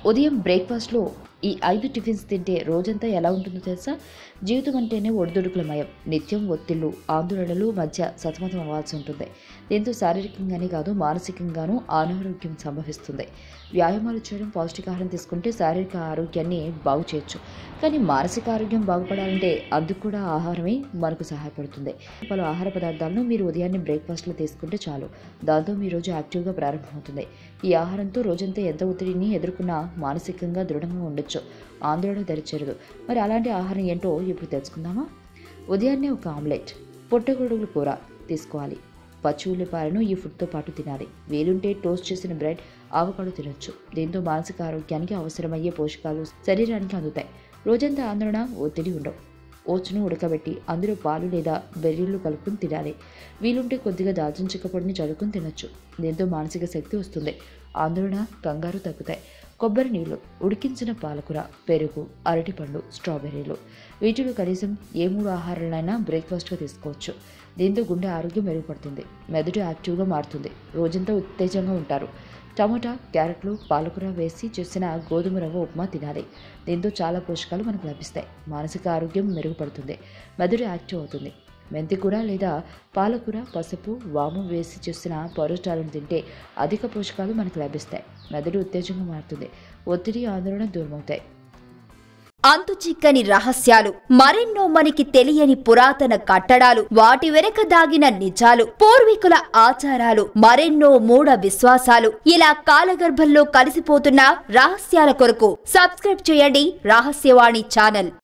ఉదయం బ్రేక్ఫాస్ట్లో ఈ ఐదు టిఫిన్స్ తింటే రోజంతా ఎలా ఉంటుందో తెలుసా జీవితం అంటేనే ఒడిదుడుకులమయం నిత్యం ఒత్తిళ్లు ఆందోళనలు మధ్య సతమతం అవ్వాల్సి ఉంటుంది దీంతో శారీరకంగానే కాదు మానసికంగానూ అనారోగ్యం సంభవిస్తుంది వ్యాయామాలు చేయడం పౌష్టికాహారం తీసుకుంటే శారీరక ఆరోగ్యాన్ని బాగు చేయొచ్చు కానీ మానసిక ఆరోగ్యం బాగుపడాలంటే అందుకు కూడా ఆహారమే మనకు సహాయపడుతుంది పలు ఆహార పదార్థాలను మీరు ఉదయాన్నే బ్రేక్ఫాస్ట్లో తీసుకుంటే చాలు దాంతో మీ రోజు యాక్టివ్గా ప్రారంభమవుతుంది ఈ ఆహారంతో రోజంతా ఎంత ఒత్తిడిని ఎదుర్కొన్నా మానసికంగా దృఢంగా ఉండొచ్చు ఆందోళన దరిచేరదు మరి అలాంటి ఆహారం ఏంటో ఇప్పుడు తెలుసుకుందామా ఉదయాన్నే ఒక ఆమ్లెట్ పొట్టగొడుగుల కూర తీసుకోవాలి పచ్చి ఉల్లిపాయలను ఈ ఫుడ్తో పాటు తినాలి వీలుంటే టోస్ట్ చేసిన బ్రెడ్ ఆవకాడు తినొచ్చు దీంతో మానసిక ఆరోగ్యానికి అవసరమయ్యే పోషకాలు శరీరానికి అందుతాయి రోజంతా ఆందోళన ఒత్తిడి ఉండవు ఓట్స్ను ఉడకబెట్టి అందులో పాలు లేదా బెర్రీలు కలుపుకుని తినాలి వీలుంటే కొద్దిగా దాల్చిన చెక్క పొడిని చదువుకుని తినొచ్చు దీంతో మానసిక శక్తి వస్తుంది ఆందోళన కంగారు తగ్గుతాయి కొబ్బరి నీళ్ళు ఉడికించిన పాలకూర పెరుగు అరటిపండు స్ట్రాబెర్రీలు వీటిలో కనీసం ఏ మూడు ఆహారాలైనా బ్రేక్ఫాస్ట్గా తీసుకోవచ్చు దీంతో గుండె ఆరోగ్యం మెరుగుపడుతుంది మెదడు యాక్టివ్గా మారుతుంది రోజంతా ఉత్తేజంగా ఉంటారు టమాటా క్యారెట్లు పాలకూర వేసి చేసిన గోధుమ రవ్వ ఉప్మా తినాలి దీంతో చాలా పోషకాలు మనకు లభిస్తాయి మానసిక ఆరోగ్యం మెరుగుపడుతుంది మెదడు యాక్టివ్ అవుతుంది మెంతికూర లేదా పాలకూర పసుపు వాము వేసి చేసిన పరోటాలను తింటే అధిక పోషకాలు మనకు లభిస్తాయి మెదడు ఉత్తేజంగా మారుతుంది ఒత్తిడి ఆందోళన దూరమవుతాయి అంతు చిక్కని రహస్యాలు మరెన్నో మనకి తెలియని పురాతన కట్టడాలు వాటి వెనక దాగిన నిజాలు పూర్వీకుల ఆచారాలు మరెన్నో మూఢ విశ్వాసాలు ఇలా కాలగర్భంలో కలిసిపోతున్న రహస్యాల కొరకు సబ్స్క్రైబ్ చేయండి రహస్యవాణి ఛానల్